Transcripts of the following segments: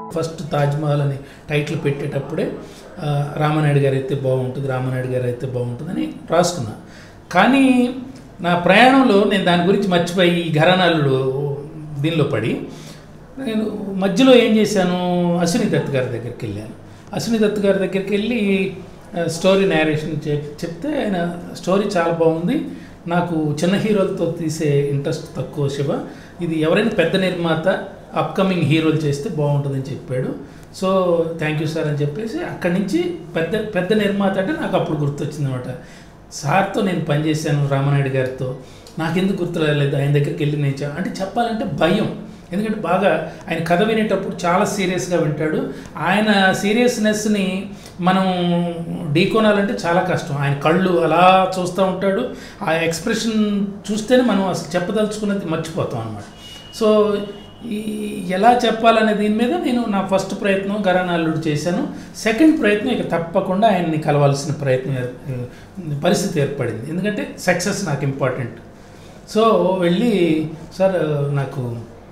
First Taj Mahal అని title పెట్టేటప్పుడే ఆ, రామనాయుడు గారు అయితే బాగుంటుంది రామనాయుడు గారు అయితే బాగుంటుందని రాసుకున్నా కానీ నా ప్రయాణంలో నేను దాని గురించి మర్చిపోయి ఈ ఘరానాలు దీనిలో పడి నేను మధ్యలో ఏం చేశాను అశ్విని దత్ గారి దగ్గరికి వెళ్ళాను అశ్విని దత్ గారి దగ్గరికి వెళ్ళి ఆ, స్టోరీ నేరేషన్ చెప్- చెప్తే ఆయన స్టోరీ చాలా బాగుంది నాకు చిన్న హీరోలతో తీసే ఇంట్రెస్ట్ తక్కువ శివ ఇది ఎవరైనా పెద్ద నిర్మాత అప్కమింగ్ హీరోలు చేస్తే బాగుంటుందని చెప్పాడు సో థ్యాంక్ యూ సార్ అని చెప్పేసి అక్కడి నుంచి పెద్ద పెద్ద నిర్మాత అంటే నాకు అప్పుడు గుర్తొచ్చింది అనమాట సార్తో నేను పనిచేశాను రామనాయుడు గారితో నాకెందుకు గుర్తు రాలేదు ఆయన దగ్గరికి వెళ్ళి నేను చె- అంటే చెప్పాలంటే భయం ఎందుకంటే బాగా ఆయన కథ వినేటప్పుడు చాలా సీరియస్గా వింటాడు ఆయన సీరియస్నెస్ని మనం ఢీకొనాలంటే చాలా కష్టం ఆయన కళ్ళు అలా చూస్తూ ఉంటాడు ఆ ఎక్స్ప్రెషన్ చూస్తేనే మనం అసలు చెప్పదలుచుకున్నది మర్చిపోతాం అనమాట సో ఈ ఎలా చెప్పాలనే దీని మీద నేను నా ఫస్ట్ ప్రయత్నం గరానాల్లుడు చేశాను సెకండ్ ప్రయత్నం ఇక తప్పకుండా ఆయన్ని కలవాల్సిన ప్రయత్నం ఏర్- పరిస్థితి ఏర్పడింది ఎందుకంటే సక్సెస్ నాకు ఇంపార్టెంట్ సో వెళ్ళి సార్ నాకు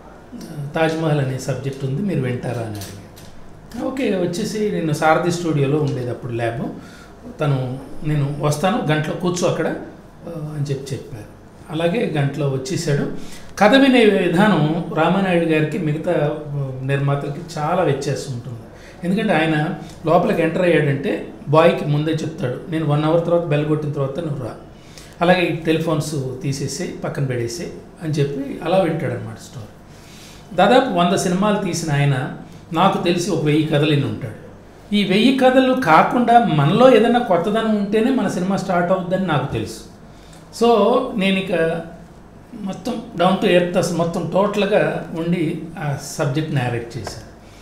తాజ్మహల్ అనే సబ్జెక్ట్ ఉంది మీరు వింటారా అని అడిగాను ఓకే వచ్చేసి నేను సారథి స్టూడియోలో ఉండేది అప్పుడు ల్యాబ్ తను నేను వస్తాను గంటలో కూర్చో అక్కడ ఆ, అని చెప్పి చెప్పారు అలాగే గంటలో వచ్చేసాడు కథ వినే విధానం రామానాయుడు గారికి మిగతా ఆ, నిర్మాతలకి చాలా వ్యత్యాసం ఉంటుంది ఎందుకంటే ఆయన లోపలికి ఎంటర్ అయ్యాడంటే బాయ్కి ముందే చెప్తాడు నేను వన్ అవర్ తర్వాత బెల్ కొట్టిన తర్వాత నువ్వు రా అలాగే ఈ టెలిఫోన్స్ తీసేసి పక్కన పెడేసి అని చెప్పి అలా వింటాడు అనమాట స్టోరీ దాదాపు వంద సినిమాలు తీసిన ఆయన నాకు తెలిసి ఒక వెయ్యి కథలు ఎన్ని ఉంటాడు ఈ వెయ్యి కథలు కాకుండా మనలో ఏదైనా కొత్తదనం ఉంటేనే మన సినిమా స్టార్ట్ అవుద్దని నాకు తెలుసు సో నేను ఇక మొత్తం డౌన్ టు ఎర్త్ అసలు మొత్తం టోటల్గా ఉండి ఆ సబ్జెక్ట్ నేరేట్ చేశాను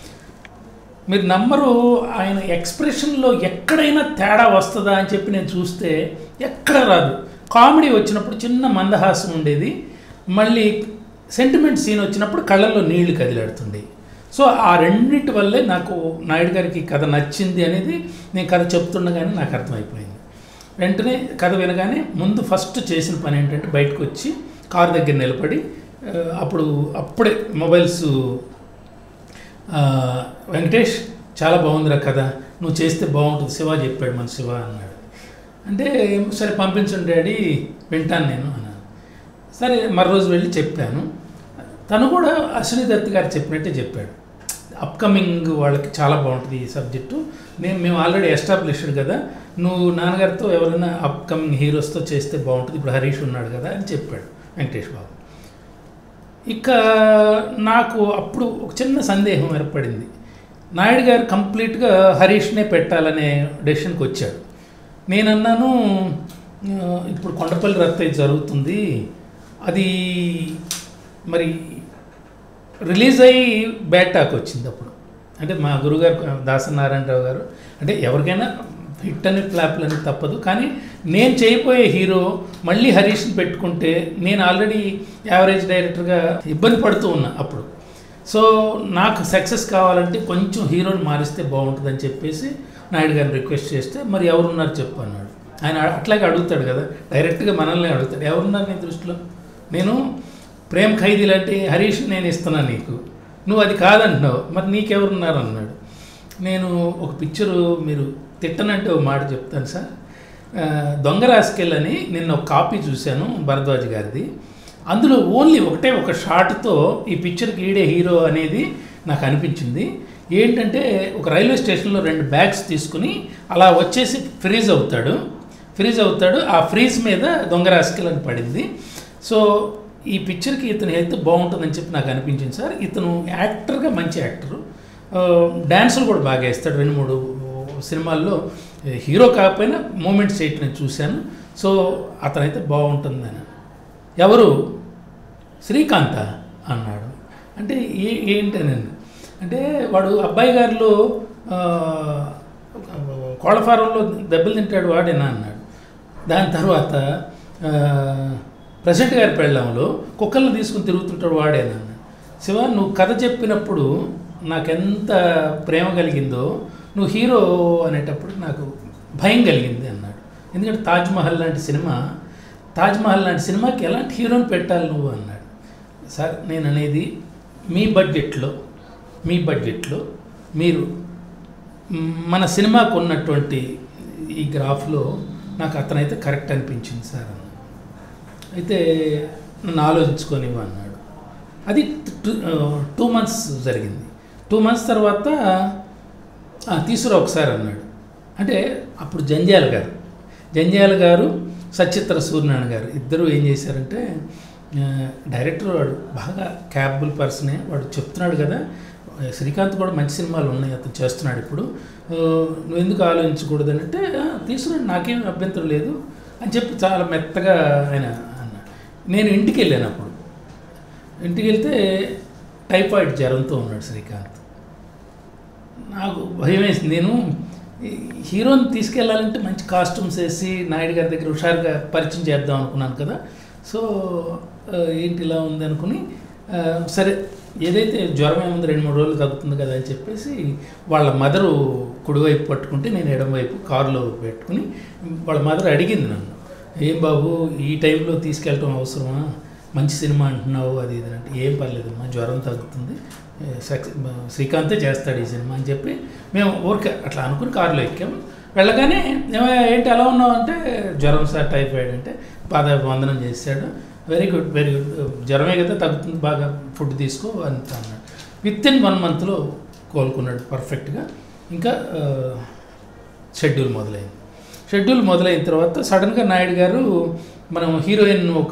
మీరు నమ్మరు ఆయన ఎక్స్ప్రెషన్లో ఎక్కడైనా తేడా వస్తుందా అని చెప్పి నేను చూస్తే ఎక్కడ రాదు కామెడీ వచ్చినప్పుడు చిన్న మందహాసం ఉండేది మళ్ళీ సెంటిమెంట్ సీన్ వచ్చినప్పుడు కళ్ళల్లో నీళ్లు కదిలాడుతుండే సో ఆ రెండింటి వల్లే నాకు నాయుడు గారికి కథ నచ్చింది అనేది నేను కథ చెప్తుండగానే నాకు అర్థమైపోయింది వెంటనే కథ వినగానే ముందు ఫస్ట్ చేసిన పని ఏంటంటే బయటకు వచ్చి కారు దగ్గర నిలబడి ఆ, అప్పుడు అప్పుడే మొబైల్స్ ఆ, వెంకటేష్ చాలా బాగుందిరా కథ నువ్వు చేస్తే బాగుంటుంది శివ చెప్పాడు మన శివ అన్నాడు అంటే సరే పంపించండి డాడీ వింటాను నేను అన్నాను సరే మరో రోజు వెళ్ళి చెప్పాను తను కూడా అశ్విని దత్ గారు చెప్పినట్టే చెప్పాడు అప్కమింగ్ వాళ్ళకి చాలా బాగుంటుంది ఈ సబ్జెక్టు నేను మేము ఆల్రెడీ ఎస్టాబ్లిష్డ్ కదా నువ్వు నాన్నగారితో ఎవరైనా అప్కమింగ్ హీరోస్తో చేస్తే బాగుంటుంది ఇప్పుడు హరీష్ ఉన్నాడు కదా అని చెప్పాడు వెంకటేష్ బాబు ఇక నాకు అప్పుడు ఒక చిన్న సందేహం ఏర్పడింది నాయుడు గారు కంప్లీట్గా హరీష్నే పెట్టాలనే డెసిషన్కి వచ్చాడు నేనన్నాను "ఆ, ఇప్పుడు కొండపల్లి రత్తయ్య జరుగుతుంది అది మరి రిలీజ్ అయ్యి బ్యాడ్ టాక్ వచ్చింది అప్పుడు అంటే మా గురుగారు దాసనారాయణరావు గారు అంటే ఎవరికైనా హిట్ అని ఫ్లాప్లు అని తప్పదు కానీ నేను చేయబోయే హీరో మళ్ళీ హరీష్ని పెట్టుకుంటే నేను ఆల్రెడీ యావరేజ్ డైరెక్టర్గా ఇబ్బంది పడుతూ ఉన్నా అప్పుడు సో నాకు సక్సెస్ కావాలంటే కొంచెం హీరోని మారిస్తే బాగుంటుందని చెప్పేసి నాయుడు గారిని రిక్వెస్ట్ చేస్తే మరి ఎవరున్నారు చెప్పు అన్నాడు ఆయన అట్లాగే అడుగుతాడు కదా డైరెక్ట్గా మనల్ని అడుగుతాడు ఎవరున్నారు నీ దృష్టిలో నేను ప్రేమ్ ఖైదీ లాంటి హరీష్ నేను ఇస్తున్నాను నీకు నువ్వు అది కాదంటున్నావు మరి నీకెవరున్నారు అన్నాడు నేను ఒక పిక్చరు మీరు తిట్టనంటే ఒక మాట చెప్తాను సార్ ఆ, దొంగ రాసుకెళ్ళి అని నిన్న ఒక కాపీ చూశాను భరద్వాజ్ గారిది అందులో ఓన్లీ ఒకటే ఒక షాట్తో ఈ పిక్చర్కి ఈడే హీరో అనేది నాకు అనిపించింది ఏంటంటే ఒక రైల్వే స్టేషన్లో రెండు బ్యాగ్స్ తీసుకుని అలా వచ్చేసి ఫ్రీజ్ అవుతాడు ఫ్రీజ్ అవుతాడు ఆ ఫ్రీజ్ మీద దొంగ రాసుకెళ్ళి అని పడింది సో ఈ పిక్చర్కి ఇతని హెల్త్ బాగుంటుందని చెప్పి నాకు అనిపించింది సార్ ఇతను యాక్టర్గా మంచి యాక్టరు డ్యాన్సులు కూడా బాగా వేస్తాడు రెండు మూడు సినిమాల్లో హీరో కాకపోయినా మూమెంట్స్ చేయటం నేను చూశాను సో అతనైతే బాగుంటుందని ఎవరు శ్రీకాంత అన్నాడు అంటే ఏ ఏంటనండి అంటే వాడు అబ్బాయి గారిలో ఆ, కోళ్ళ ఫారంలో దెబ్బలు తింటాడు వాడేనా అన్నాడు దాని తర్వాత ఆ, ప్రెసిడెంట్ గారి పెళ్ళంలో కుక్కలను తీసుకుని తిరుగుతుంటాడు వాడేనా అన్నాడు శివ నువ్వు కథ చెప్పినప్పుడు నాకెంత ప్రేమ కలిగిందో నువ్వు హీరో అనేటప్పుడు నాకు భయం కలిగింది అన్నాడు ఎందుకంటే తాజ్మహల్ లాంటి సినిమా తాజ్మహల్ లాంటి సినిమాకి ఎలాంటి హీరోని పెట్టాలి నువ్వు అన్నాడు సార్ నేను అనేది మీ బడ్జెట్లో మీ బడ్జెట్లో మీరు మ్, మన సినిమాకు ఉన్నటువంటి ఈ గ్రాఫ్లో నాకు అతనైతే కరెక్ట్ అనిపించింది సార్ అన్న అయితే నన్ను ఆలోచించుకొని అన్నాడు అది టూ మంత్స్ జరిగింది టూ మంత్స్ తర్వాత "ఆ, తీసుకురా ఒకసారి అన్నాడు అంటే అప్పుడు జంజాల గారు జంజాల గారు సచిత్ర సూర్యనారాయణ గారు ఇద్దరు ఏం చేశారంటే ఆ, డైరెక్టర్ వాడు బాగా క్యాపబుల్ పర్సనే వాడు చెప్తున్నాడు కదా శ్రీకాంత్ కూడా మంచి సినిమాలు ఉన్నాయి అతను చేస్తున్నాడు ఇప్పుడు ఆ, నువ్వు ఎందుకు ఆలోచించకూడదు అని అంటే "ఆ, తీసుకురండి నాకేం అభ్యంతరం లేదు అని చెప్పి చాలా మెత్తగా ఆయన అన్నాడు నేను ఇంటికి వెళ్ళాను అప్పుడు ఇంటికి వెళ్తే టైఫాయిడ్ జ్వరంతో ఉన్నాడు శ్రీకాంత్ నాకు భయం వేసింది నేను ఈ హీరోని తీసుకెళ్ళాలంటే మంచి కాస్ట్యూమ్స్ వేసి నాయుడు గారి దగ్గర హుషారుగా పరిచయం చేద్దాం అనుకున్నాను కదా సో ఆ, ఏంటి ఇలా ఉంది అనుకుని ఆ, సరే ఏదైతే జ్వరం ఏముంది రెండు మూడు రోజులు తగ్గుతుంది కదా అని చెప్పేసి వాళ్ళ మదరు కుడివైపు పట్టుకుంటే నేను ఎడమవైపు కారులో పెట్టుకుని వాళ్ళ మదర్ అడిగింది నన్ను ఏం బాబు ఈ టైంలో తీసుకెళ్ళటం అవసరమా మంచి సినిమా అంటున్నావు అది ఇది అంటే ఏం పర్లేదమ్మా జ్వరం తగ్గుతుంది ఏ, సక్సె శ్రీకాంతే చేస్తాడు ఈ సినిమా అని చెప్పి మేము ఊరికే అట్లా అనుకుని కారులో ఎక్కాము వెళ్ళగానే "ఏమయ్య, ఏంటి ఎలా ఉన్నావు అంటే జ్వరం సార్ టైఫాయిడ్ అంటే పాద వందనం చేశాడు వెరీ గుడ్ వెరీ గుడ్ జ్వరమే కదా తగ్గుతుంది బాగా ఫుడ్ తీసుకో అంత అన్నాడు విత్ ఇన్ వన్ మంత్లో కోలుకున్నాడు పర్ఫెక్ట్గా ఇంకా ఆ, షెడ్యూల్ మొదలైంది షెడ్యూల్ మొదలైన తర్వాత సడన్గా నాయుడు గారు మనం హీరోయిన్ ఒక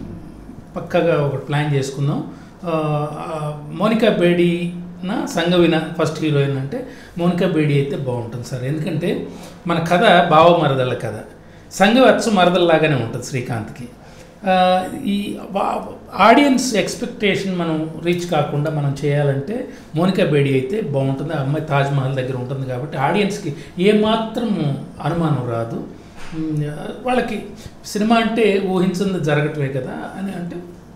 పక్కగా ఒకటి ప్లాన్ చేసుకుందాం ఆ, ఆ, మోనికా బేడీ నా సంగవిన ఫస్ట్ హీరోయిన్ అంటే మోనికా బేడీ అయితే బాగుంటుంది సార్ ఎందుకంటే మన కథ బావ మరదళ్ళ కథ సంగవి అచ్చు మరదల్లాగానే ఉంటుంది శ్రీకాంత్కి ఆ, ఈ ఆడియన్స్ ఎక్స్పెక్టేషన్ మనం రీచ్ కాకుండా మనం చేయాలంటే మోనికా బేడీ అయితే బాగుంటుంది ఆ అమ్మాయి తాజ్మహల్ దగ్గర ఉంటుంది కాబట్టి ఆడియన్స్కి ఏమాత్రం అనుమానం రాదు ఉమ్, వాళ్ళకి సినిమా అంటే ఊహించింది జరగటమే కదా అని అంటే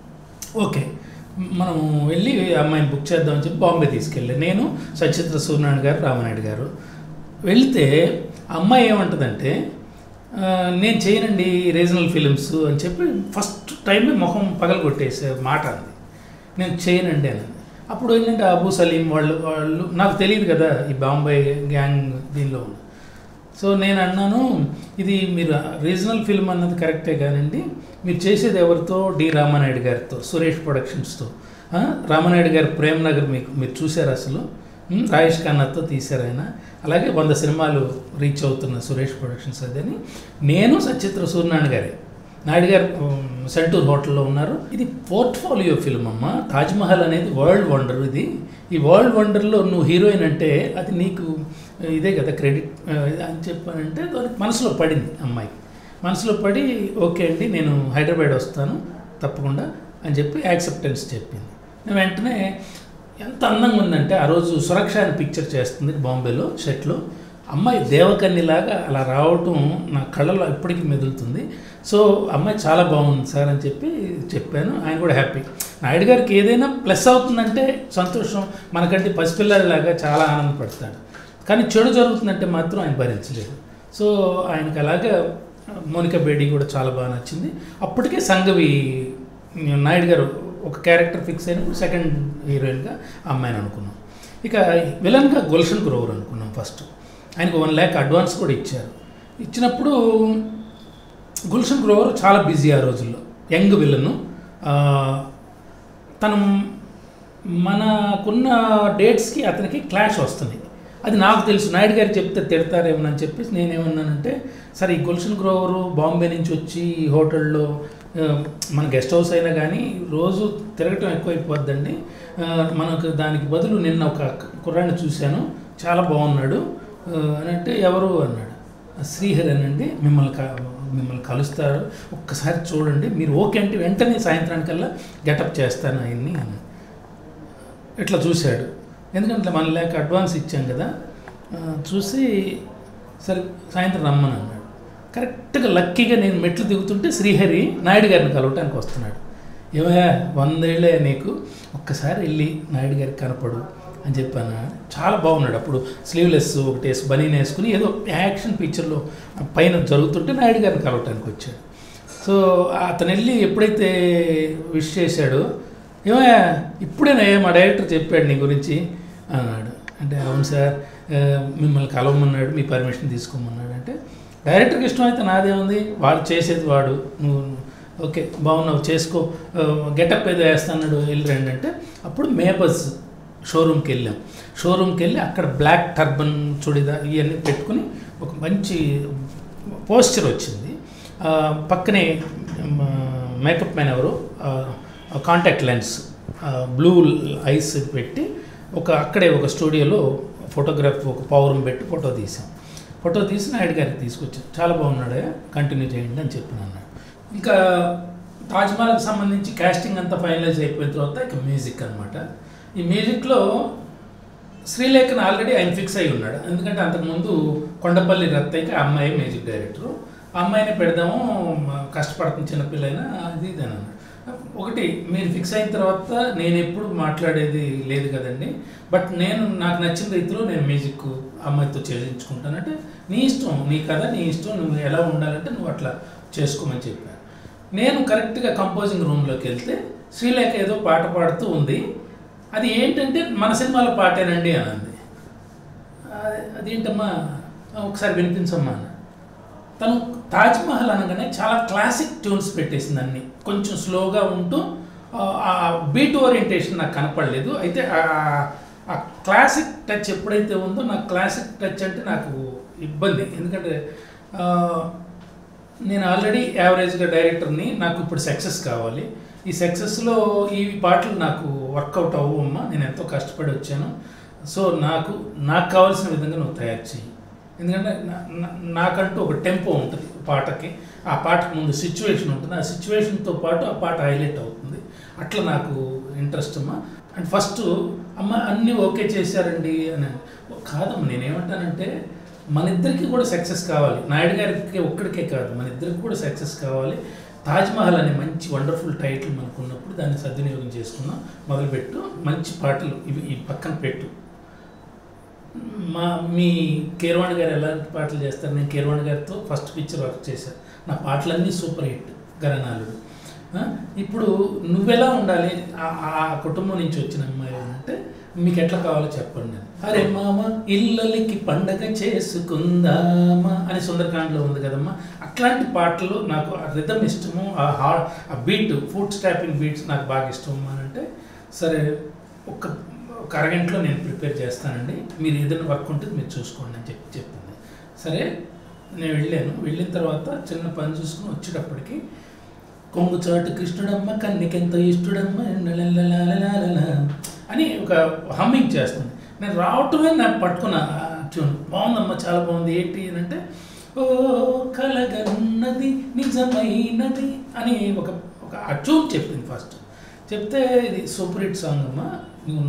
ఓకే మనం వెళ్ళి అమ్మాయిని బుక్ చేద్దామని చెప్పి బాంబే తీసుకెళ్ళి నేను సచిత్ర సూర్యనారాయణ గారు రామనాయుడు గారు వెళ్తే ఆ అమ్మాయి ఏమంటుందంటే "ఆ, నేను చేయనండి రీజనల్ ఫిలిమ్స్ అని చెప్పి ఫస్ట్ టైం మొహం పగల కొట్టేసే మాట అంది నేను చేయనండి అని అప్పుడు ఏంటంటే అబూ సలీం వాళ్ళు వాళ్ళు నాకు తెలియదు కదా ఈ బాంబే గ్యాంగ్ దీనిలో ఉంది సో నేను అన్నాను ఇది మీరు రీజనల్ ఫిల్మ్ అన్నది కరెక్టే కానండి మీరు చేసేది ఎవరితో డి రామానాయుడు గారితో సురేష్ ప్రొడక్షన్స్తో ఆ, రామానాయుడు గారి ప్రేమ్ నగర్ మీకు మీరు చూశారు అసలు ఉమ్, రాజేష్ ఖన్నాతో తీశారు ఆయన అలాగే వంద సినిమాలు రీచ్ అవుతున్న సురేష్ ప్రొడక్షన్స్ అదని నేను సచిత్ర సూర్యనారాయణ గారే నాయుడు గారు ఉమ్, సెంటూర్ హోటల్లో ఉన్నారు ఇది పోర్ట్ఫోలియో ఫిల్మ్ అమ్మ తాజ్మహల్ అనేది వరల్డ్ వండర్ ఇది ఈ వరల్డ్ వండర్లో నువ్వు హీరోయిన్ అంటే అది నీకు ఇదే కదా క్రెడిట్ ఆ, అని చెప్పానంటే దానికి మనసులో పడింది అమ్మాయికి మనసులో పడి ఓకే అండి నేను హైదరాబాద్ వస్తాను తప్పకుండా అని చెప్పి యాక్సెప్టెన్స్ చెప్పింది నేను వెంటనే ఎంత అందంగా ఉందంటే ఆ రోజు సురక్ష అని పిక్చర్ చేస్తుంది బాంబేలో షెట్లో అమ్మాయి దేవకన్నిలాగా అలా రావటం నా కళ్ళలో ఇప్పటికీ మెదులుతుంది సో అమ్మాయి చాలా బాగుంది సార్ అని చెప్పి చెప్పాను ఆయన కూడా హ్యాపీ నాయుడు గారికి ఏదైనా ప్లస్ అవుతుందంటే సంతోషం మనకంటే పసిపిల్లలాగా చాలా ఆనందపడతాడు కానీ చెడు జరుగుతుందంటే మాత్రం ఆయన భరించలేదు సో ఆయనకి అలాగే మోనికా బేడీ కూడా చాలా బాగా నచ్చింది అప్పటికే సంగవి నాయుడు గారు ఒక క్యారెక్టర్ ఫిక్స్ అయినప్పుడు సెకండ్ హీరోయిన్గా ఆ అమ్మాయిని అనుకున్నాం ఇక విలన్గా గుల్షన్ గ్రోవర్ అనుకున్నాం ఫస్ట్ ఆయనకు వన్ ల్యాక్ అడ్వాన్స్ కూడా ఇచ్చారు ఇచ్చినప్పుడు గుల్షన్ గ్రోవర్ చాలా బిజీ ఆ రోజుల్లో యంగ్ విలను తను మనకున్న డేట్స్కి అతనికి క్లాష్ వస్తుంది అది నాకు తెలుసు నాయుడు గారు చెప్తే తిడతారేమోనని చెప్పేసి నేనేమన్నానంటే సరే ఈ గుల్షన్ గ్రోవరు బాంబే నుంచి వచ్చి ఈ హోటల్లో ఆ, మన గెస్ట్ హౌస్ అయినా కానీ రోజు తిరగటం ఎక్కువైపోద్దండి ఆ, మనకు దానికి బదులు నిన్న ఒక కుర్రాన్ని చూశాను చాలా బాగున్నాడు ఆ, అని అంటే ఎవరు అన్నాడు శ్రీహరి అనండి మిమ్మల్ని క మిమ్మల్ని కలుస్తారు ఒక్కసారి చూడండి మీరు ఓకే అంటే వెంటనే సాయంత్రానికల్లా గెటప్ చేస్తాను ఆయన్ని అని ఇట్లా చూశాడు ఎందుకంటే మన లేక అడ్వాన్స్ ఇచ్చాం కదా ఆ, చూసి సరే సాయంత్రం రమ్మని అన్నాడు కరెక్ట్గా లక్కీగా నేను మెట్లు దిగుతుంటే శ్రీహరి నాయుడు గారిని కలవటానికి వస్తున్నాడు ఏమయ్యా వందేళ్ళే నీకు ఒక్కసారి వెళ్ళి నాయుడు గారికి కనపడు అని చెప్పాను చాలా బాగున్నాడు అప్పుడు స్లీవ్లెస్ ఒకటి వేసి బనీన్ వేసుకుని ఏదో యాక్షన్ పిక్చర్లో పైన జరుగుతుంటే నాయుడు గారిని కలవటానికి వచ్చాడు సో అతను వెళ్ళి ఎప్పుడైతే విష్ చేశాడో ఏమయ్యా ఇప్పుడేనా మా డైరెక్టర్ చెప్పాడు నీ గురించి అన్నాడు అంటే అవును సార్ ఆ, మిమ్మల్ని కలవమన్నాడు మీ పర్మిషన్ తీసుకోమన్నాడు అంటే డైరెక్టర్కి ఇష్టం అయితే నాదే ఉంది వాడు చేసేది వాడు నువ్వు ఓకే బాగున్నావు చేసుకో గెటప్ ఏదో వేస్తాడు వెళ్ళి రండి అంటే అప్పుడు మేబస్ షోరూమ్కి వెళ్ళాం షోరూమ్కి వెళ్ళి అక్కడ బ్లాక్ టర్బన్ చుడిదా ఇవన్నీ పెట్టుకుని ఒక మంచి పోస్చర్ వచ్చింది ఆ, పక్కనే మేకప్ మ్యాన్ ఎవరు కాంటాక్ట్ లెన్స్ బ్లూ ఐస్ పెట్టి ఒక అక్కడే ఒక స్టూడియోలో ఫోటోగ్రాఫ్ ఒక పౌరం పెట్టి ఫోటో తీసాం ఫోటో తీసి నాయుడు గారికి తీసుకొచ్చాం చాలా బాగున్నాడే కంటిన్యూ చేయండి అని చెప్పిన అన్నాడు ఇంకా తాజ్మహల్కి సంబంధించి కాస్టింగ్ అంతా ఫైనలైజ్ అయిపోయిన తర్వాత ఇక మ్యూజిక్ అనమాట ఈ మ్యూజిక్లో శ్రీలేఖన్ ఆల్రెడీ ఆయన ఫిక్స్ అయి ఉన్నాడు ఎందుకంటే అంతకుముందు కొండపల్లి రత్తయ్యకి ఆ అమ్మాయి మ్యూజిక్ డైరెక్టరు ఆ అమ్మాయిని పెడదాము మ- కష్టపడుతున్న చిన్నపిల్లైనా అది ఇది అని అన్నాడు ఒకటి మీరు ఫిక్స్ అయిన తర్వాత నేను ఎప్పుడు మాట్లాడేది లేదు కదండి బట్ నేను నాకు నచ్చిన రీతిలో నేను మ్యూజిక్ అమ్మాయితో చేయించుకుంటానంటే నీ ఇష్టం నీ కథ నీ ఇష్టం నువ్వు ఎలా ఉండాలంటే నువ్వు అట్లా చేసుకోమని చెప్పాను నేను కరెక్ట్గా కంపోజింగ్ రూమ్లోకి వెళ్తే శ్రీలేఖ ఏదో పాట పాడుతూ ఉంది అది ఏంటంటే మన సినిమాలో పాటేనండి అని అంది "ఆ- అదేంటమ్మా ఆ, ఒకసారి వినిపించమ్మా అన్న తను తాజ్మహల్ అనగానే చాలా క్లాసిక్ ట్యూన్స్ పెట్టేసింది అన్ని కొంచెం స్లోగా ఉంటూ ఆ, ఆ బీట్ ఓరియంటేషన్ నాకు కనపడలేదు అయితే ఆ- ఆ క్లాసిక్ టచ్ ఎప్పుడైతే ఉందో నాకు క్లాసిక్ టచ్ అంటే నాకు ఇబ్బంది ఎందుకంటే ఆ, నేను ఆల్రెడీ యావరేజ్గా డైరెక్టర్ని నాకు ఇప్పుడు సక్సెస్ కావాలి ఈ సక్సెస్లో ఈ పాటలు నాకు వర్కౌట్ అవ్వమ్మా నేను ఎంతో కష్టపడి వచ్చాను సో నాకు నాకు కావాల్సిన విధంగా నువ్వు తయారు చెయ్యి ఎందుకంటే నా- నా- నాకంటూ ఒక టెంపో ఉంటుంది పాటకి ఆ పాటకు ముందు సిచ్యువేషన్ ఉంటుంది ఆ సిచ్యువేషన్తో పాటు ఆ పాట హైలైట్ అవుతుంది అట్లా నాకు ఇంట్రెస్ట్ అమ్మా అండ్ ఫస్ట్ అమ్మ అన్నీ ఓకే చేశారండి అని కాదమ్మా నేనేమంటానంటే మన ఇద్దరికి కూడా సక్సెస్ కావాలి నాయుడు గారికి ఒక్కడికే కాదు మన ఇద్దరికి కూడా సక్సెస్ కావాలి తాజ్మహల్ అనే మంచి వండర్ఫుల్ టైటిల్ మనకు ఉన్నప్పుడు దాన్ని సద్వినియోగం చేసుకుందాం మొదలుపెట్టు మంచి పాటలు ఇవి ఈ పక్కన పెట్టు మా మీ కీరవాణి గారు ఎలాంటి పాటలు చేస్తారు నేను కీరవాణి గారితో ఫస్ట్ పిక్చర్ వర్క్ చేశాను నా పాటలన్నీ సూపర్ హిట్ గరనాలుడు ఆ, ఇప్పుడు నువ్వెలా ఉండాలి ఆ- ఆ కుటుంబం నుంచి వచ్చిన అమ్మాయి అంటే మీకు ఎట్లా కావాలో చెప్పండి అని. అరే మామ ఇల్లలికి పండగ చేసుకుందామా అని సుందరకాండలో ఉంది కదమ్మా అట్లాంటి పాటలు నాకు ఆ రిథమ్ ఇష్టము ఆ హా ఆ బీట్ ఫుడ్ స్టాపింగ్ బీట్స్ నాకు బాగా ఇష్టం అని అంటే సరే ఒక ఒక అరగంటలో నేను ప్రిపేర్ చేస్తానండి మీరు ఏదైనా వర్క్ ఉంటే మీరు చూసుకోండి అని చెప్పి చెప్పింది సరే నేను వెళ్ళాను వెళ్ళిన తర్వాత చిన్న పని చూసుకుని వచ్చేటప్పటికి కొంగు చాటు కృష్ణుడమ్మ కన్నికెంత ఇష్టడమ్మ లలలలలలల అని ఒక హమ్మింగ్ చేస్తుంది నేను రావటమే నాకు పట్టుకున్న ఆ ట్యూన్ బాగుందమ్మా చాలా బాగుంది ఏంటి అని అంటే ఓ కలగన్నది నిజమైనది అని ఒక ఒక ఆ ట్యూన్ చెప్పింది ఫస్ట్ చెప్తే ఇది సూపర్ హిట్ సాంగ్ అమ్మా నువ్వు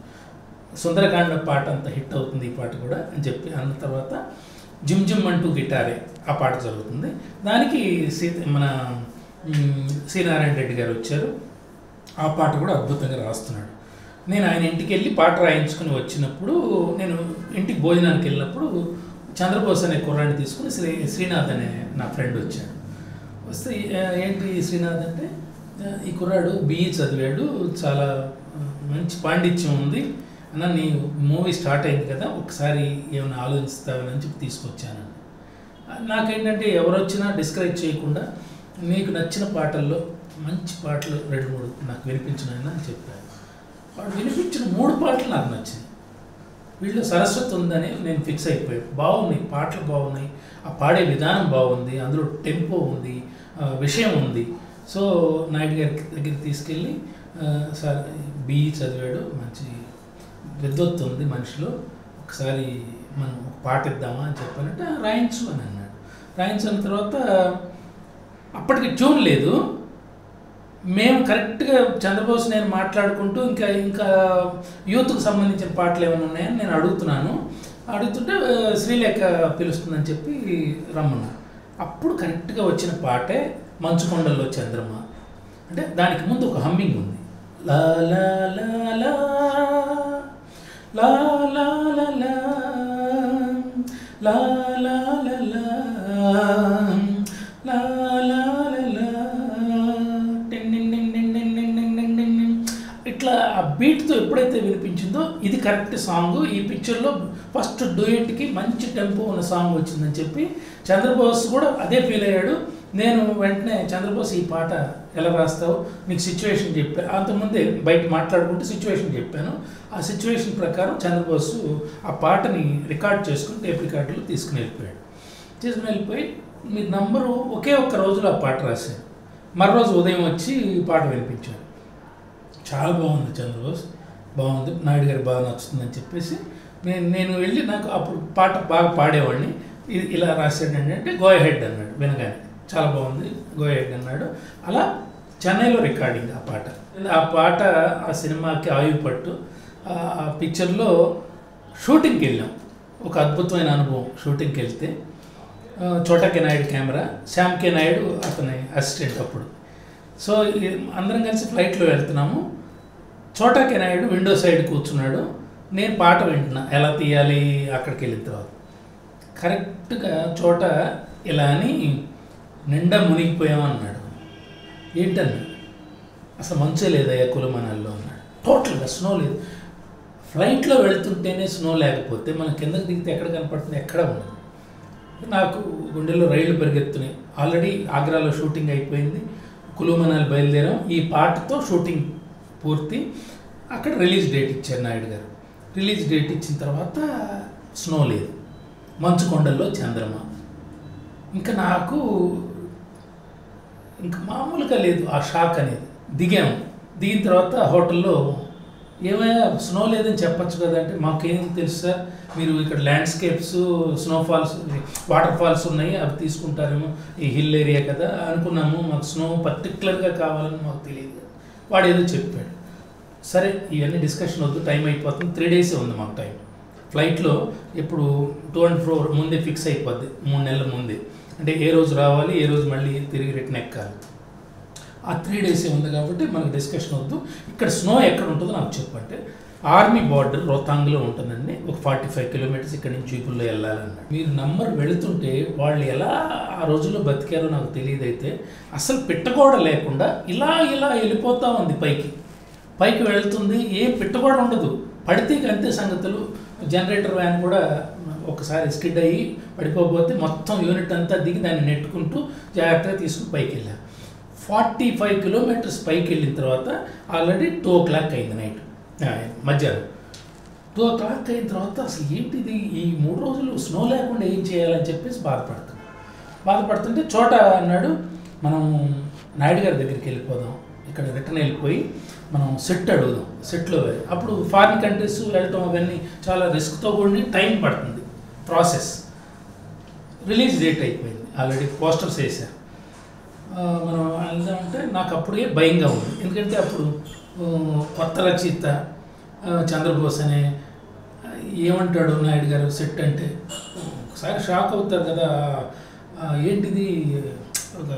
సుందరకాండ పాట అంత హిట్ అవుతుంది ఈ పాట కూడా అని చెప్పి అన్న తర్వాత జిమ్ జిమ్ అంటూ గిటారే ఆ పాట జరుగుతుంది దానికి సీత మన మ్, శ్రీనారాయణ రెడ్డి గారు వచ్చారు ఆ పాట కూడా అద్భుతంగా రాస్తున్నాడు నేను ఆయన ఇంటికి వెళ్ళి పాట రాయించుకుని వచ్చినప్పుడు నేను ఇంటికి భోజనానికి వెళ్ళినప్పుడు చంద్రబోస్ అనే కుర్రాన్ని తీసుకుని శ్రీ శ్రీనాథ్ అనే నా ఫ్రెండ్ వచ్చాడు వస్తే "ఆ, ఏంటి శ్రీనాథ్ అంటే "ఆ, ఈ కుర్రాడు బిఈ చదివాడు చాలా ఆ, మంచి పాండిత్యం ఉంది అన్న నీ మూవీ స్టార్ట్ అయింది కదా ఒకసారి ఏమైనా ఆలోచిస్తావని చెప్పి తీసుకొచ్చాను నాకేంటంటే ఎవరు వచ్చినా డిస్కరేజ్ చేయకుండా నీకు నచ్చిన పాటల్లో మంచి పాటలు రెండు మూడు నాకు వినిపించిన ఆయన అని చెప్పాను వాడు వినిపించిన మూడు పాటలు నాకు నచ్చింది వీళ్ళు సరస్వతి ఉందని నేను ఫిక్స్ అయిపోయాను బాగున్నాయి పాటలు బాగున్నాయి ఆ పాడే విధానం బాగుంది అందులో టెంపో ఉంది ఆ, విషయం ఉంది సో నాయుడు గారి దగ్గరికి తీసుకెళ్ళి ఆ, సార్ బిఈ చదివాడు మంచి విద్వత్తు ఉంది మనిషిలో ఒకసారి మనం ఒక పాట ఇద్దామా అని చెప్పానంటే "ఆ, రాయించు అని అన్నాడు రాయించిన తర్వాత అప్పటికి ట్యూన్ లేదు మేము కరెక్ట్గా చంద్రబోస్ నేను మాట్లాడుకుంటూ ఇంకా ఇంకా యూత్కు సంబంధించిన పాటలు ఏమైనా ఉన్నాయని నేను అడుగుతున్నాను అడుగుతుంటే ఆ, శ్రీలేఖ పిలుస్తుందని చెప్పి రమ్మన్నా అప్పుడు కరెక్ట్గా వచ్చిన పాటే మంచుకొండల్లో చంద్రమ అంటే దానికి ముందు ఒక హమ్మింగ్ ఉంది లా లా లా లా లా లా లా లా లా లా లా లా లా లా లా లా టిన్ టిన్ టిన్ టిన్ టిన్ టిన్ టిన్ టిన్ టిన్. ఇట్లా ఆ బీట్తో ఎప్పుడైతే వినిపించిందో ఇది కరెక్ట్ సాంగ్ ఈ పిక్చర్లో ఫస్ట్ డూయెట్కి మంచి టెంపో ఉన్న సాంగ్ వచ్చిందని చెప్పి చంద్రబోస్ కూడా అదే ఫీల్ అయ్యాడు నేను వెంటనే చంద్రబోస్ ఈ పాట ఎలా రాస్తావు నీకు సిచ్యువేషన్ చెప్పా అంతకుముందే బయట మాట్లాడుకుంటే సిచ్యువేషన్ చెప్పాను ఆ సిచ్యువేషన్ ప్రకారం చంద్రబోస్ ఆ పాటని రికార్డ్ చేసుకుని టేప్ రికార్డులో తీసుకుని వెళ్ళిపోయాడు తీసుకుని వెళ్ళిపోయి మీ నంబరు ఒకే ఒక్క రోజులో ఆ పాట రాశాను మరో రోజు ఉదయం వచ్చి ఈ పాట వినిపించాను చాలా బాగుంది చంద్రబోస్ బాగుంది నాయుడు గారు బాగా నచ్చుతుందని చెప్పేసి నేను నేను వెళ్ళి నాకు అప్పుడు పాట బాగా పాడేవాడిని ఇది ఇలా రాశాడండి అంటే గో హెడ్ అన్నాడు వినగానే చాలా బాగుంది గో హెడ్ అన్నాడు అలా చెన్నైలో రికార్డింగ్ ఆ పాట ఆ పాట ఆ సినిమాకి ఆయువు పట్టు ఆ ఆ పిక్చర్లో షూటింగ్కి వెళ్ళాం ఒక అద్భుతమైన అనుభవం షూటింగ్కి వెళ్తే ఆ, Chota K Naidu camera Shyam K Naidu అతని అసిస్టెంట్ అప్పుడు సో ఈ- అందరం కలిసి ఫ్లైట్లో వెళ్తున్నాము చోటా కే నాయుడు విండో సైడ్ కూర్చున్నాడు నేను పాట వింటున్నా ఎలా తీయాలి అక్కడికి వెళ్ళిన తర్వాత కరెక్ట్గా చోట ఇలా అని నిండా మునిగిపోయామన్నాడు ఏంటన్నాడు అసలు మంచే లేదయ్యా కులమనాల్లో అన్నాడు టోటల్గా స్నో లేదు ఫ్లైట్లో వెళ్తుంటేనే స్నో లేకపోతే మనం కిందకి దిగితే ఎక్కడ కనపడుతుంది ఎక్కడ ఉండదు నాకు గుండెల్లో రైళ్లు పరిగెత్తున్నాయి ఆల్రెడీ ఆగ్రాలో షూటింగ్ అయిపోయింది కులుమనాలు బయలుదేరాం ఈ పాటతో షూటింగ్ పూర్తి అక్కడ రిలీజ్ డేట్ ఇచ్చారు నాయుడు గారు రిలీజ్ డేట్ ఇచ్చిన తర్వాత స్నో లేదు మంచు కొండల్లో చంద్రమ ఇంకా నాకు ఇంకా మామూలుగా లేదు ఆ షాక్ అనేది దిగాము దిగిన తర్వాత హోటల్లో ఏమైనా స్నో లేదని చెప్పొచ్చు కదా అంటే మాకేం తెలుసు సార్ మీరు ఇక్కడ ల్యాండ్స్కేప్స్ స్నోఫాల్స్ వాటర్ ఫాల్స్ ఉన్నాయి అవి తీసుకుంటారేమో ఈ హిల్ ఏరియా కదా అనుకున్నాము మాకు స్నో పర్టికులర్గా కావాలని మాకు తెలియదు వాడు ఏదో చెప్పాడు సరే ఇవన్నీ డిస్కషన్ వద్దు టైం అయిపోతుంది త్రీ డేసే ఉంది మాకు టైం ఫ్లైట్లో ఇప్పుడు టూ అండ్ ఫ్రోర్ ముందే ఫిక్స్ అయిపోద్ది మూడు నెలల ముందే అంటే ఏ రోజు రావాలి ఏ రోజు మళ్ళీ తిరిగి రిటర్న్ ఎక్కాలి ఆ త్రీ డేసే ఉంది కాబట్టి మనకు డిస్కషన్ వద్దు ఇక్కడ స్నో ఎక్కడ ఉంటుందో నాకు చెప్పంటే ఆర్మీ బార్డర్ రోతాంగ్లో ఉంటుందండి ఒక ఫార్టీ ఫైవ్ కిలోమీటర్స్ ఇక్కడ నుంచి చూపుల్లో వెళ్ళాలన్నాడు మీరు నంబర్ వెళుతుంటే వాళ్ళు ఎలా ఆ రోజుల్లో బతికారో నాకు తెలియదు అయితే అసలు పిట్టగోడ లేకుండా ఇలా ఇలా వెళ్ళిపోతా ఉంది పైకి పైకి వెళ్తుంది ఏ పిట్టగోడ ఉండదు పడితే ఇక అంతే సంగతులు జనరేటర్ వ్యాన్ కూడా ఒకసారి స్కిడ్ అయ్యి పడిపోతే మొత్తం యూనిట్ అంతా దిగి దాన్ని నెట్టుకుంటూ జాగ్రత్తగా తీసుకుని పైకి వెళ్ళాం ఫార్టీ ఫైవ్ కిలోమీటర్స్ పైకి వెళ్ళిన తర్వాత ఆల్రెడీ టూ ఓ క్లాక్ అయింది నైట్ మధ్యాహ్నం టూ ఓ క్లాక్ అయిన తర్వాత అసలు ఏంటిది ఈ మూడు రోజులు స్నో లేకుండా ఏం చేయాలని చెప్పేసి బాధపడుతున్నాం బాధపడుతుంటే చోట అన్నాడు మనం నాయుడు గారి దగ్గరికి వెళ్ళిపోదాం ఇక్కడ రిటర్న్ వెళ్ళిపోయి మనం సెట్ అడుగుదాం సెట్లో వెళ్ళి అప్పుడు ఫారిన్ కంట్రీస్ వెళ్ళటం అవన్నీ చాలా రిస్క్తో కూడిన టైం పడుతుంది ప్రాసెస్ రిలీజ్ డేట్ అయిపోయింది ఆల్రెడీ పోస్టర్స్ వేసారు ఆ, మనం వెళ్దామంటే నాకు అప్పుడే భయంగా ఉంది ఎందుకంటే అప్పుడు ఆ, కొత్త రచయిత ఆ, చంద్రబోస్ అనే ఆ, ఏమంటాడు నాయుడు గారు సెట్ అంటే ఒకసారి షాక్ అవుతారు కదా ఆ, ఏంటిది ఒక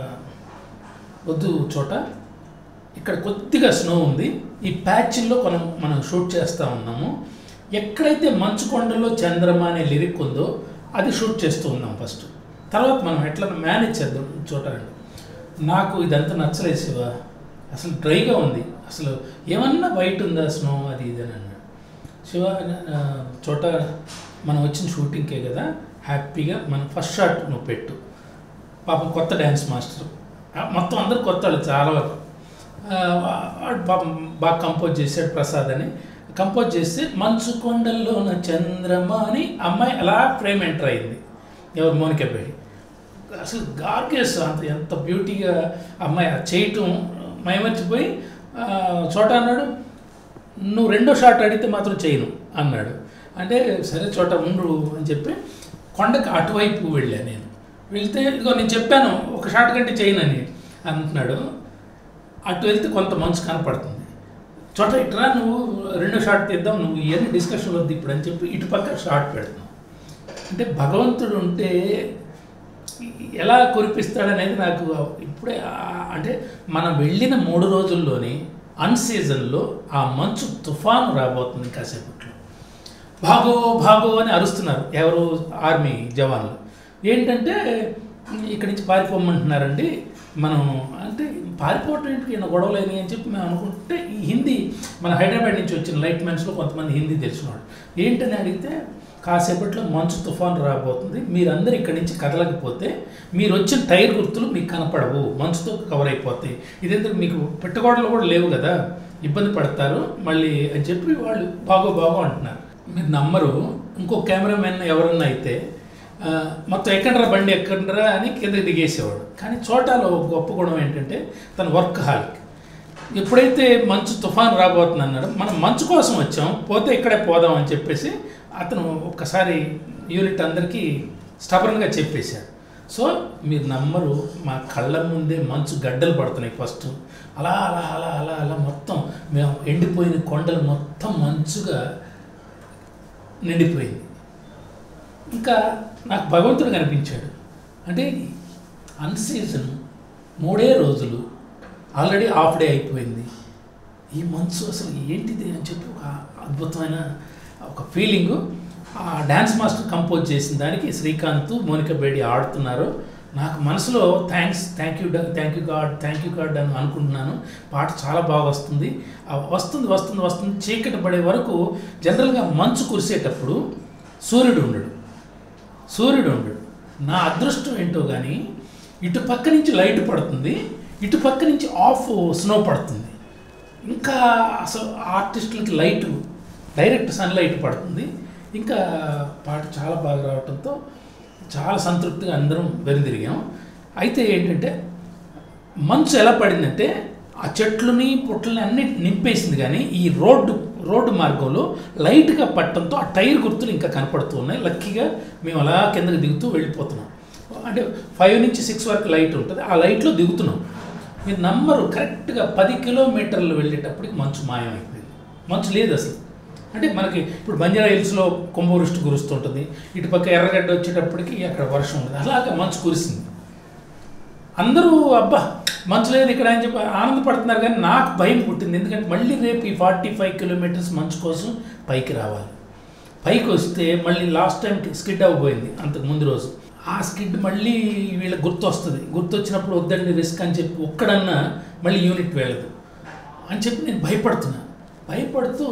వద్దు చోట ఇక్కడ కొద్దిగా స్నో ఉంది ఈ ప్యాచ్ల్లో మనం మనం షూట్ చేస్తూ ఉన్నాము ఎక్కడైతే మంచు కొండలో చంద్రమ అనే లిరిక్ ఉందో అది షూట్ చేస్తూ ఉన్నాం ఫస్ట్ తర్వాత మనం ఎట్లా మేనేజ్ చేద్దాం చోట అంటే నాకు ఇదంతా నచ్చలేదు శివ అసలు డ్రైగా ఉంది అసలు ఏమన్నా వైట్ ఉందా స్నో అది ఇది అని అన్నాడు శివ ఆ, చోట మనం వచ్చిన షూటింగ్కే కదా హ్యాపీగా మనం ఫస్ట్ షాట్ నువ్వు పెట్టు పాపం కొత్త డ్యాన్స్ మాస్టర్ ఆ, మొత్తం అందరు కొత్త వాళ్ళు చాలా వరకు ఆ, వాడు పాపం బాగా కంపోజ్ చేశాడు ప్రసాద్ అని కంపోజ్ చేస్తే మంచు కొండల్లోన చంద్రమ అని అమ్మాయి అలా ఫ్రేమ్ ఎంటర్ అయింది ఎవరు మోనిక బేడి అసలు గార్గెస్ అంత ఎంత బ్యూటీగా అమ్మాయి ఆ చేయటం మైమర్చిపోయి ఆ, చోట అన్నాడు నువ్వు రెండో షాట్ అడిగితే మాత్రం చేయను అన్నాడు అంటే సరే చోట ఉండు అని చెప్పి కొండకి అటువైపు వెళ్ళా నేను వెళ్తే ఇదిగో నేను చెప్పాను ఒక షాట్ కంటే చేయనని అంటున్నాడు అటు వెళ్తే కొంత మంచు కనపడుతుంది చోట ఇట్రా నువ్వు రెండో షాట్ తీద్దాం నువ్వు ఇవన్నీ డిస్కషన్ వద్దు ఇప్పుడు అని చెప్పి ఇటు పక్క షాట్ పెడతాం అంటే భగవంతుడు ఉంటే ఎలా కురిపిస్తాడనేది నాకు ఇప్పుడే ఆ- అంటే మనం వెళ్ళిన మూడు రోజుల్లోనే అన్ సీజన్లో ఆ మంచు తుఫాను రాబోతుంది కాసేపట్లో భాగో భాగో అని అరుస్తున్నారు ఎవరు ఆర్మీ జవాన్లు ఏంటంటే ఇక్కడి నుంచి పారిపోమంటున్నారండి మనం అంటే పారిపోవటం ఏంటి ఈయన గొడవలు అయినాయి అని చెప్పి మేము అనుకుంటే ఈ హిందీ మన హైదరాబాద్ నుంచి వచ్చిన లైట్ మ్యాన్స్లో కొంతమంది హిందీ తెలిసినవాడు ఏంటని అడిగితే కాసేపట్లో మంచు తుఫాన్ రాబోతుంది మీరందరూ ఇక్కడి నుంచి కదలకపోతే మీరు వచ్చిన టైర్ గుర్తులు మీకు కనపడవు మంచుతో కవర్ అయిపోతాయి ఇదెందుకు మీకు పెట్టగోడలు కూడా లేవు కదా ఇబ్బంది పడతారు మళ్ళీ అని చెప్పి వాళ్ళు బాగో బాగో అంటున్నారు మీరు నమ్మరు ఇంకో కెమెరామెన్ ఎవరన్నా అయితే ఆ, మొత్తం ఎక్కడరా బండి ఎక్కడరా అని కిందకి దిగేసేవాడు కానీ చోటాలో ఒక గొప్ప గుణం ఏంటంటే తన వర్క్ హాల్కి ఎప్పుడైతే మంచు తుఫాన్ రాబోతుంది అన్నాడు మనం మంచు కోసం వచ్చాం పోతే ఇక్కడే పోదాం అని చెప్పేసి అతను ఒక్కసారి యూనిట్ అందరికీ స్టబర్న్గా చెప్పేశాడు సో మీరు నమ్మరు మా కళ్ళ ముందే మంచు గడ్డలు పడుతున్నాయి ఫస్ట్ అలా అలా అలా అలా అలా మొత్తం మేము ఎండిపోయిన కొండలు మొత్తం మంచుగా నిండిపోయింది ఇంకా నాకు భగవంతుడు కనిపించాడు అంటే అన్సీజన్ మూడే రోజులు ఆల్రెడీ హాఫ్ డే అయిపోయింది ఈ మంత్స్ అసలు ఏంటిది అని చెప్పి ఒక అద్భుతమైన ఒక ఫీలింగు ఆ డ్యాన్స్ మాస్టర్ కంపోజ్ చేసిన దానికి శ్రీకాంత్ మోనికా బేడి ఆడుతున్నారు నాకు మనసులో thanks thank you thank you God thank you God అని అనుకుంటున్నాను పాట చాలా బాగా వస్తుంది ఆ వస్తుంది వస్తుంది వస్తుంది చీకటి పడే వరకు జనరల్గా మంచు కురిసేటప్పుడు సూర్యుడు ఉండడు సూర్యుడు ఉండడు నా అదృష్టం ఏంటో కానీ ఇటు పక్క నుంచి లైట్ పడుతుంది ఇటు పక్క నుంచి ఆఫ్ స్నో పడుతుంది ఇంకా అసలు ఆర్టిస్టులకి లైట్ డైరెక్ట్ సన్లైట్ పడుతుంది ఇంకా పాట చాలా బాగా రావడంతో చాలా సంతృప్తిగా అందరం వెనుదిరిగాం అయితే ఏంటంటే మంచు ఎలా పడిందంటే ఆ చెట్లని పుట్లని అన్ని నింపేసింది కానీ ఈ రోడ్డు రోడ్డు మార్గంలో లైట్గా పట్టడంతో ఆ టైర్ గుర్తులు ఇంకా కనపడుతూ ఉన్నాయి లక్కీగా మేము అలా కిందకి దిగుతూ వెళ్ళిపోతున్నాం అంటే ఫైవ్ నుంచి సిక్స్ వరకు లైట్ ఉంటుంది ఆ లైట్లో దిగుతున్నాం మీరు నమ్మరు కరెక్ట్గా పది కిలోమీటర్లు వెళ్ళేటప్పటికి మంచు మాయమైపోయింది మంచు లేదు అసలు అంటే మనకి ఇప్పుడు బంజారా హిల్స్లో కుంభవృష్టి కురుస్తుంటుంది ఇటు పక్క ఎర్రగడ్డ వచ్చేటప్పటికి అక్కడ వర్షం ఉంటుంది అలాగే మంచు కురిసింది అందరూ అబ్బా మంచు లేదు ఇక్కడ అని చెప్పి ఆనందపడుతున్నారు కానీ నాకు భయం పుట్టింది ఎందుకంటే మళ్ళీ రేపు ఈ ఫార్టీ ఫైవ్ కిలోమీటర్స్ మంచు కోసం పైకి రావాలి పైకి వస్తే మళ్ళీ లాస్ట్ టైం స్కిడ్ అవ్వబోయింది అంతకు ముందు రోజు ఆ స్కిడ్ మళ్ళీ వీళ్ళకి గుర్తు వస్తుంది గుర్తు వచ్చినప్పుడు వద్దండి రిస్క్ అని చెప్పి ఒక్కడన్నా మళ్ళీ యూనిట్ వెళ్ళదు అని చెప్పి నేను భయపడుతున్నా భయపడుతూ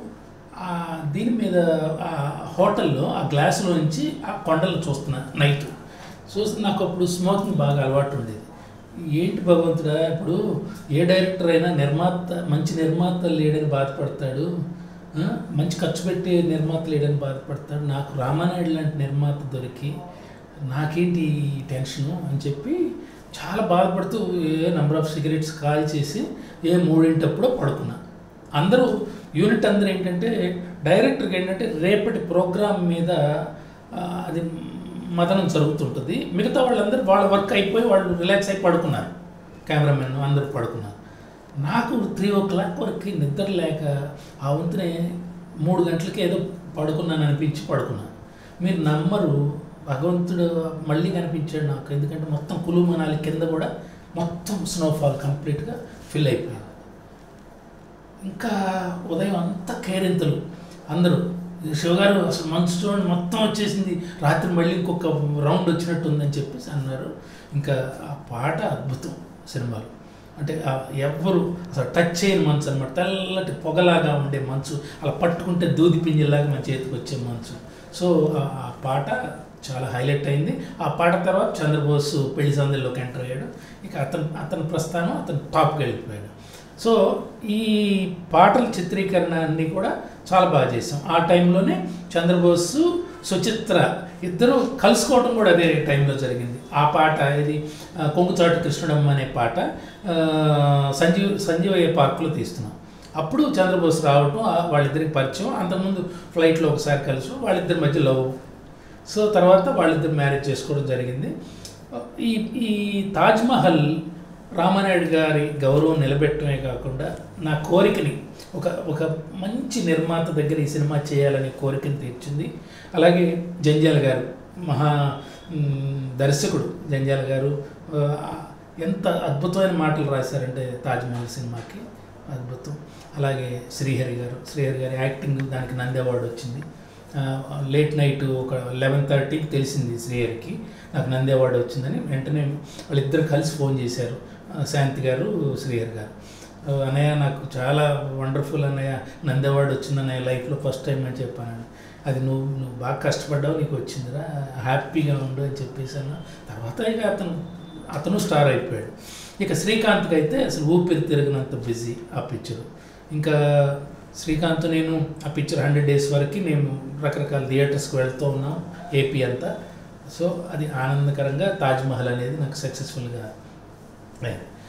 ఆ దీని మీద ఆ హోటల్లో ఆ గ్లాసులో నుంచి ఆ కొండలు చూస్తున్నా నైట్ చూసి నాకు అప్పుడు స్మోకింగ్ బాగా అలవాటు ఉండేది ఏంటి భగవంతుడా ఇప్పుడు ఏ డైరెక్టర్ అయినా నిర్మాత మంచి నిర్మాత లేడని బాధపడతాడు ఆ, మంచి ఖర్చు పెట్టే నిర్మాత లేడని బాధపడతాడు నాకు రామానాయుడు లాంటి నిర్మాత దొరికి నాకేంటి ఈ టెన్షను అని చెప్పి చాలా బాధపడుతూ a number of cigarettes call చేసి ఏ మూడింటప్పుడో పడుకున్నా అందరూ యూనిట్ అందరూ ఏంటంటే డైరెక్టర్కి ఏంటంటే రేపటి ప్రోగ్రామ్ మీద ఆ, అది మదనం జరుగుతుంటుంది మిగతా వాళ్ళందరూ వాళ్ళ వర్క్ అయిపోయి వాళ్ళు రిలాక్స్ అయి పడుకున్నారు కెమెరామెన్ అందరూ పడుకున్నారు నాకు త్రీ ఓ క్లాక్ వరకు నిద్ర లేక ఆ వంతునే మూడు గంటలకి ఏదో పడుకున్నాను అనిపించి పడుకున్నాను మీరు నమ్మరు భగవంతుడు మళ్ళీ కనిపించాడు నాకు ఎందుకంటే మొత్తం కులు మనాలి కింద కూడా మొత్తం స్నోఫాల్ కంప్లీట్గా ఫిల్ అయిపోయింది ఇంకా ఉదయం అంతా కేరింతలు అందరూ శివగారు అసలు మంచు చూడండి మొత్తం వచ్చేసింది రాత్రి మళ్ళీ ఇంకొక రౌండ్ వచ్చినట్టు ఉందని చెప్పేసి అన్నారు ఇంకా ఆ పాట అద్భుతం సినిమాలో అంటే ఆ ఎవ్వరు అసలు టచ్ చేయని మంచు అనమాట తెల్లటి పొగలాగా ఉండే మంచు అలా పట్టుకుంటే దూది పింజలాగా మన చేతికి వచ్చే మంచు సో ఆ- ఆ పాట చాలా హైలైట్ అయింది ఆ పాట తర్వాత చంద్రబోస్ పెళ్లి సందడిలోకి ఎంటర్ అయ్యాడు ఇక అతను అతని ప్రస్థానం అతను టాప్కి వెళ్ళిపోయాడు సో ఈ పాటల చిత్రీకరణ అన్నీ కూడా చాలా బాగా చేసాం ఆ టైంలోనే చంద్రబోస్ సుచిత్ర ఇద్దరు కలుసుకోవడం కూడా అదే టైంలో జరిగింది ఆ పాట ఇది ఆ, కొంగుచాటు కృష్ణుడమ్మ అనే పాట ఆ, సంజీవ్ సంజీవయ్య పార్కులో తీస్తున్నాం అప్పుడు చంద్రబోస్ రావటం ఆ, వాళ్ళిద్దరికి పరిచయం అంతకుముందు ఫ్లైట్లో ఒకసారి కలిసి వాళ్ళిద్దరి మధ్య లవ్ సో తర్వాత వాళ్ళిద్దరు మ్యారేజ్ చేసుకోవడం జరిగింది ఈ ఈ తాజ్మహల్ రామానాయుడు గారి గౌరవం నిలబెట్టడమే కాకుండా నా కోరికని ఒక ఒక మంచి నిర్మాత దగ్గర ఈ సినిమా చేయాలనే కోరికని తీర్చింది అలాగే జంజాల గారు మహా మ్, దర్శకుడు జంజాల గారు ఆ, ఎంత అద్భుతమైన మాటలు రాశారంటే తాజ్మహల్ సినిమాకి అద్భుతం అలాగే శ్రీహరి గారు శ్రీహరి గారి యాక్టింగ్ దానికి నంది అవార్డు వచ్చింది లేట్ నైట్ ఒక లెవెన్ థర్టీకి తెలిసింది శ్రీహరికి నాకు నంది అవార్డు వచ్చిందని వెంటనే వాళ్ళిద్దరు కలిసి ఫోన్ చేశారు ఆ, శాంతి గారు శ్రీహరి గారు ఆ, అన్నయ్య నాకు చాలా వండర్ఫుల్ అన్నయ్య నంది అవార్డు వచ్చింది అన్నయ్య లైఫ్లో ఫస్ట్ టైం అని చెప్పాను అది నువ్వు నువ్వు బాగా కష్టపడ్డావు నీకు వచ్చిందిరా హ్యాపీగా ఉండు అని చెప్పేసాను తర్వాత ఇక అతను అతను స్టార్ అయిపోయాడు ఇక శ్రీకాంత్కి అయితే అసలు ఊపిరి తిరిగినంత బిజీ ఆ పిక్చర్ ఇంకా శ్రీకాంత్ నేను ఆ పిక్చర్ హండ్రెడ్ డేస్ వరకు మేము రకరకాల థియేటర్స్కి వెళ్తూ ఉన్నాం ఏపీ అంతా సో అది ఆనందకరంగా తాజ్మహల్ అనేది నాకు సక్సెస్ఫుల్గా అయింది